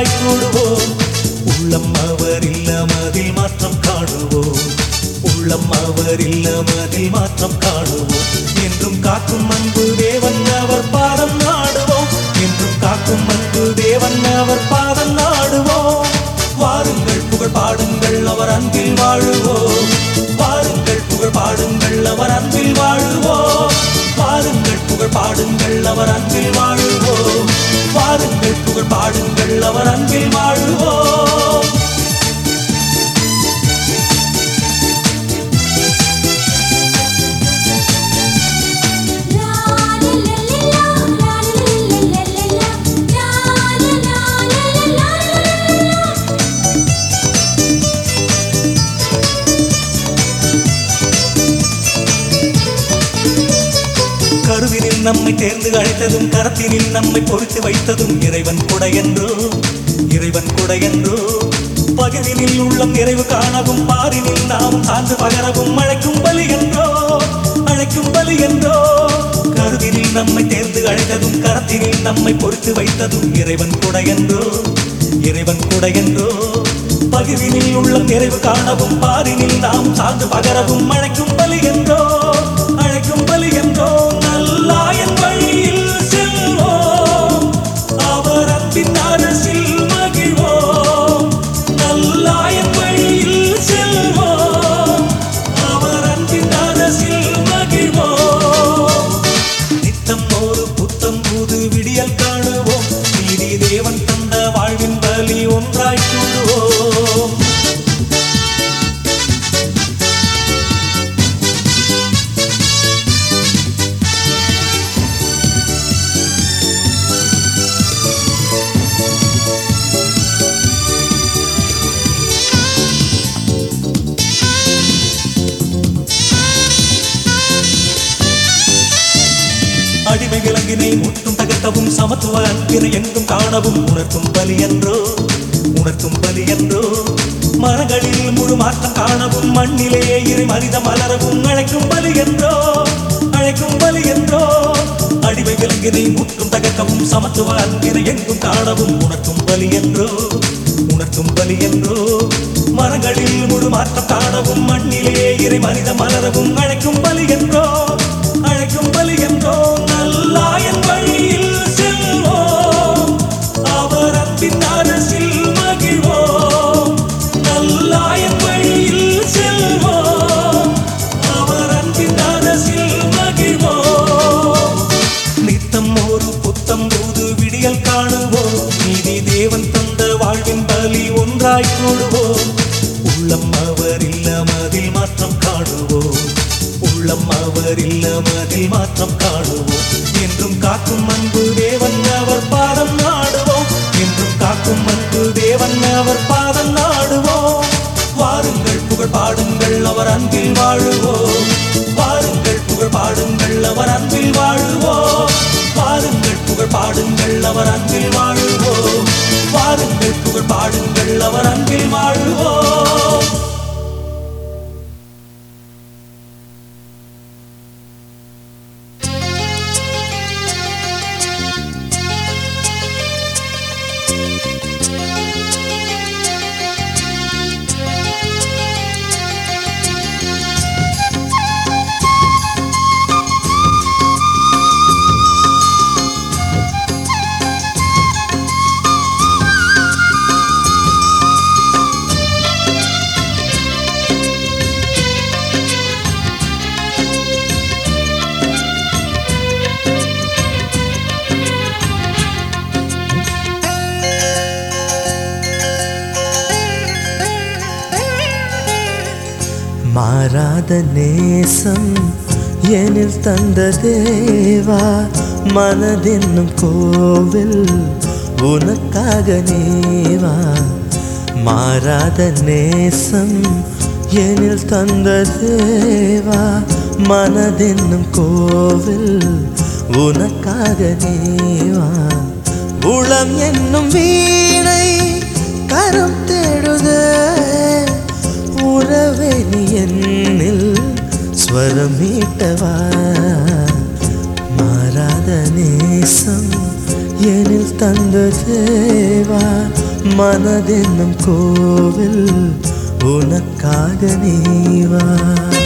ஒன்றாய் கூடுவோம் உள்ளம் அவர் இல்லமதில் மாற்றம் காணுவோம் உள்ளம் அவர் இல்லமதில் மாற்றம் காணுவோம் என்றும் காக்கும் அன்பு தேவன் அவர் பாதம் நாடுவோம் என்றும் காக்கும் அன்பு தேவன் அவர் பாதம் நாடுவோம் வாருங்கள் புகழ் பாடுங்கள் அவர் அன்பில் வாழுவோம் வாருங்கள் புகழ் பாடுங்கள் அவர் அன்பில் வாழுவோம் வாருங்கள் புகழ் பாடுங்கள் அவர் அன்பில் வாழுவோம் வாருங்கள் புகழ் பாடுங்கள் அவர் அன்பில் வாழுவோம் கருவினில் நம்மை தேர்ந்து அழைத்ததும் கரத்தினில் நம்மை பொறுத்து வைத்ததும் இறைவன் கொடையன்றோ இறைவன் கொடையன்றோ பகிர்வினில் உள்ளம் நிறைவு காணவும் பாரினில் நாம் சார்ந்து பகரவும் அழைக்கும் பலி என்றோ அழைக்கும் பலி என்றோ கருவினில் நம்மை தேர்ந்து அழைத்ததும் கரத்தினில் நம்மை பொறுத்து வைத்ததும் இறைவன் கொடையன்றோ இறைவன் கொடையன்றோ பகிர்வினில் உள்ளம் நிறைவு காணவும் பாரினில் நாம் சார்ந்து பகரவும் அழைக்கும் பலி என்றோ அழைக்கும் பலி என்றோ நல்லாயன் வழியில் செல்வோம் அவர் அன்பின் அரசில் மகிழ்வோம் நல்லாயன் வழியில் செல்வோம் அவர் அன்பின் அரசில் மகிழ்வோம் நித்தம் ஒரு புத்தம் புது விடியல் காணுவோம் நீதி தேவன் தந்த வாழ்வின் பலி ஒன்றாய் கூடுவோம் அடிமை விலங்கினை முற்றும் தகர்க்கவும் சமத்துவ அன்பினை எங்கும் காணவும் உணர்த்தும் பலி என்றோ உணர்த்தும் பலி என்றோ மரங்களில் முழு மாற்றம் காணவும் மண்ணிலே இரு மனித மலரவும் அழைக்கும் பலி என்றோ அழைக்கும் பலி என்றோ அடிமை விலங்கினை முற்றும் தகர்க்கவும் சமத்துவ அன்பினை எங்கும் காணவும் உணர்த்தும் பலி என்றோ உணர்த்தும் பலி என்றோ மரங்களில் முழு மாற்றம் காணவும் மண்ணிலே இறை மனித மலரவும் அழைக்கும் பலி என்றோ அழைக்கும் பலி என்றோ நல்லாயன் வழியில் செல்வோம் அவர் அன்பின் அரசில் மகிழ்வோம் நல்லாயன் வழியில் செல்வோம் அவர் அன்பின் அரசில் மகிழ்வோம் நித்தம் ஒரு புத்தம் புது விடியல் காணுவோம் நீதி தேவன் தந்த வாழ்வின் பலி ஒன்றாய் கூடுவோம் உள்ளம் அவர் இல்லமதில் மாற்றம் காணுவோம் உள்ளம் அவர் இல்லமதில் மாற்றம் காணுவோம் என்றும் காக்கும் அன்பு தேவன் அவர் பாதம் நாடுவோம் என்றும் காக்கும் அன்பு தேவன் அவர் பாதம் நாடுவோம் வாருங்கள் புகழ் பாடுங்கள் அவர் அன்பில் வாழுவோம் வாருங்கள் புகழ் பாடுங்கள் அவர் அன்பில் வாழுவோம் வாருங்கள் புகழ் பாடுங்கள் அவர் அன்பில் வாழுவோம் வாருங்கள் புகழ் பாடுங்கள் அவர் அன்பில் வாழுவோம் மாறாத நேசம் எனில் தந்த தேவா மனதென்னும் கோவில் உனக்காக நேவா மாறாத நேசம் எனில் தந்த தேவா மனதென்னும் கோவில் உனக்காக நேவா உளம் என்னும் வீணை கரம் தேடுதே உறவே நீ என்னில் ஸ்வரமீட்டவா மாறாத நேசம் எனில் தந்த தேவா மனதென்னும் கோவில் உனக்காக நீவா